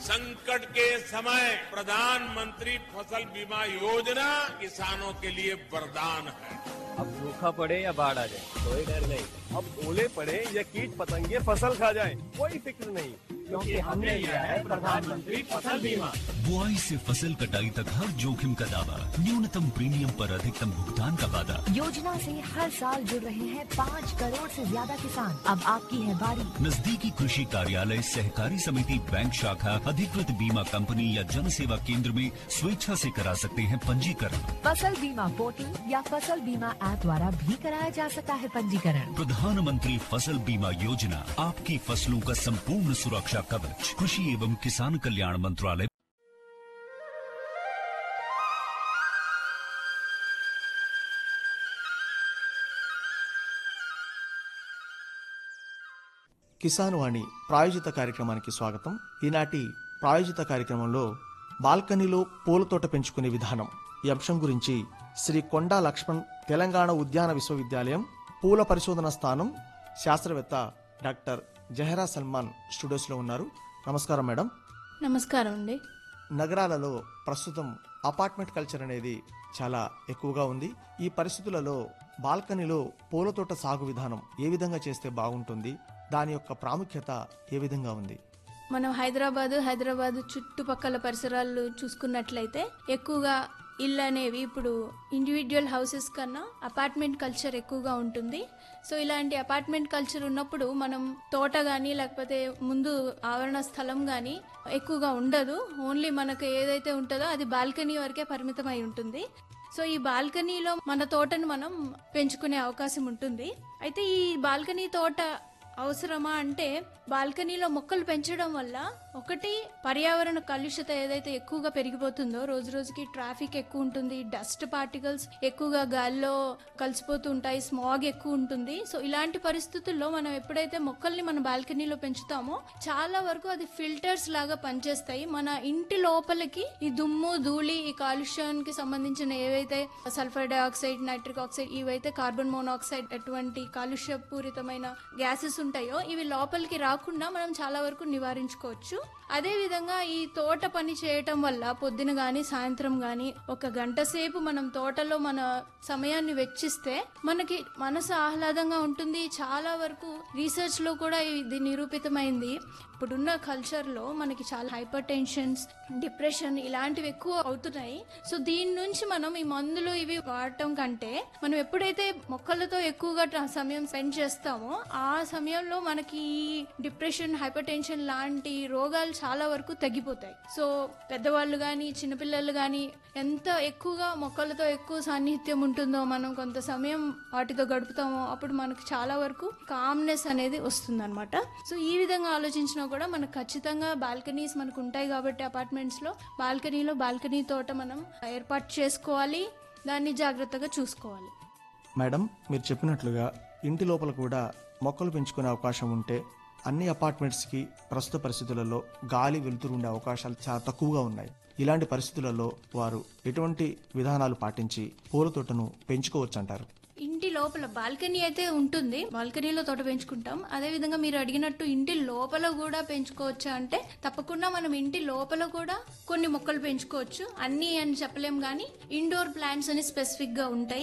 संकट के समय प्रधानमंत्री फसल बीमा योजना किसानों के लिए वरदान है अब सूखा पड़े या बाढ़ आ जाए कोई डर नहीं अब ओले पड़े या कीट पतंगे फसल खा जाए कोई फिक्र नहीं क्योंकि हमने लिया है प्रधानमंत्री फसल बीमा बुआई से फसल कटाई तक हर जोखिम का दावा न्यूनतम प्रीमियम पर अधिकतम भुगतान का वादा योजना से हर साल जुड़ रहे हैं पाँच करोड़ से ज्यादा किसान अब आपकी है बारी नजदीकी कृषि कार्यालय सहकारी समिति बैंक शाखा अधिकृत बीमा कंपनी या जन सेवा केंद्र में स्वेच्छा से करा सकते हैं पंजीकरण फसल बीमा पोर्टल या फसल बीमा ऐप द्वारा भी कराया जा सकता है पंजीकरण प्रधानमंत्री फसल बीमा योजना आपकी फसलों का संपूर्ण सुरक्षा कवच कृषि एवं किसान कल्याण मंत्रालय కిసాన్ వాణి ప్రాయోజిత కార్యక్రమానికి స్వాగతం ఈనాటి ప్రాయోజిత కార్యక్రమంలో బాల్కనీలో పూల తోట పెంచుకునే విధానం ఈ అంశం గురించి శ్రీ కొండా లక్ష్మణ్ తెలంగాణ ఉద్యాన విశ్వవిద్యాలయం పూల పరిశోధన స్థానం శాస్త్రవేత్త డాక్టర్ జహరా సల్మాన్ స్టూడియోస్లో ఉన్నారు నమస్కారం మేడం నమస్కారం అండి నగరాలలో ప్రస్తుతం అపార్ట్మెంట్ కల్చర్ అనేది చాలా ఎక్కువగా ఉంది ఈ పరిస్థితులలో బాల్కనీలో పూల తోట సాగు విధానం ఏ విధంగా చేస్తే బాగుంటుంది దాని యొక్క ప్రాముఖ్యత ఏ విధంగా ఉంది మనం హైదరాబాద్ హైదరాబాద్ చుట్టుపక్కల పరిసరాలు చూసుకున్నట్లయితే ఎక్కువగా ఇల్లు అనేవి ఇప్పుడు ఇండివిజువల్ హౌసెస్ కన్నా అపార్ట్మెంట్ కల్చర్ ఎక్కువగా ఉంటుంది సో ఇలాంటి అపార్ట్మెంట్ కల్చర్ ఉన్నప్పుడు మనం తోట కానీ లేకపోతే ముందు ఆవరణ స్థలం కానీ ఎక్కువగా ఉండదు ఓన్లీ మనకు ఏదైతే ఉంటుందో అది బాల్కనీ వరకే పరిమితమై ఉంటుంది సో ఈ బాల్కనీలో మన తోటను మనం పెంచుకునే అవకాశం ఉంటుంది అయితే ఈ బాల్కనీ తోట అవసరమా అంటే బాల్కనీలో మొక్కలు పెంచడం వల్ల ఒకటి పర్యావరణ కలుషిత ఏదైతే ఎక్కువగా పెరిగిపోతుందో రోజు రోజుకి ట్రాఫిక్ ఎక్కువ ఉంటుంది డస్ట్ పార్టికల్స్ ఎక్కువగా గాల్లో కలిసిపోతూ ఉంటాయి స్మాగ్ ఎక్కువ ఉంటుంది సో ఇలాంటి పరిస్థితుల్లో మనం ఎప్పుడైతే మొక్కల్ని మన బాల్కనీలో పెంచుతామో చాలా వరకు అది ఫిల్టర్స్ లాగా పనిచేస్తాయి మన ఇంటి లోపలికి ఈ దుమ్ము ధూళి ఈ కాలుష్యానికి సంబంధించిన ఏవైతే సల్ఫర్ డైఆక్సైడ్ నైట్రిక్ ఆక్సైడ్ ఇవైతే కార్బన్ మోనాక్సైడ్ అటువంటి కాలుష్యపూరితమైన గ్యాసెస్ ఉంటాయో ఇవి లోపలికి రాకుండా మనం చాలా వరకు నివారించుకోవచ్చు అదే విధంగా ఈ తోట పని చేయటం వల్ల పొద్దున గాని సాయంత్రం గాని ఒక గంట సేపు మనం తోటలో మన సమయాన్ని వెచ్చిస్తే మనకి మనసు ఆహ్లాదంగా ఉంటుంది చాలా వరకు రీసెర్చ్ లో కూడా ఇది నిరూపితమైంది ఇప్పుడున్న కల్చర్ లో మనకి చాలా హైపర్ టెన్షన్స్ డిప్రెషన్ ఇలాంటివి ఎక్కువ అవుతున్నాయి సో దీని నుంచి మనం ఈ మందులు ఇవి వాడటం కంటే మనం ఎప్పుడైతే మొక్కలతో ఎక్కువగా ట- సమయం స్పెండ్ చేస్తామో ఆ సమయంలో మనకి ఈ డిప్రెషన్ హైపర్ టెన్షన్ లాంటి రోగాలు చాలా వరకు తగ్గిపోతాయి సో పెద్దవాళ్ళు కానీ చిన్నపిల్లలు కానీ ఎంత ఎక్కువగా మొక్కలతో ఎక్కువ సాన్నిహిత్యం ఉంటుందో మనం కొంత సమయం వాటితో గడుపుతామో అప్పుడు మనకు చాలా వరకు కామ్నెస్ అనేది వస్తుందన్నమాట సో ఈ విధంగా ఆలోచించినా కూడా మనకు ఖచ్చితంగా బాల్కనీస్ మనకు ఉంటాయి కాబట్టి అపార్ట్మెంట్స్ లో బాల్కనీలో బాల్కనీ తోట మనం ఏర్పాటు చేసుకోవాలి దాన్ని జాగ్రత్తగా చూసుకోవాలి మేడం మీరు చెప్పినట్లుగా ఇంటి లోపల కూడా మొక్కలు పెంచుకునే అవకాశం ఉంటే అన్ని అపార్ట్మెంట్స్కి ప్రస్తుత పరిస్థితులలో గాలి వెలుతురు ఉండే అవకాశాలు చాలా తక్కువగా ఉన్నాయి ఇలాంటి పరిస్థితులలో వారు ఎటువంటి విధానాలు పాటించి పూల తోటను పెంచుకోవచ్చు అంటారు ఇంటి లోపల బాల్కనీ అయితే ఉంటుంది బాల్కనీలో తోట పెంచుకుంటాం అదే విధంగా మీరు అడిగినట్టు ఇంటి లోపల కూడా పెంచుకోవచ్చా అంటే తప్పకుండా మనం ఇంటి లోపల కూడా కొన్ని మొక్కలు పెంచుకోవచ్చు అన్ని అని చెప్పలేం కానీ ఇండోర్ ప్లాంట్స్ అని స్పెసిఫిక్ గా ఉంటాయి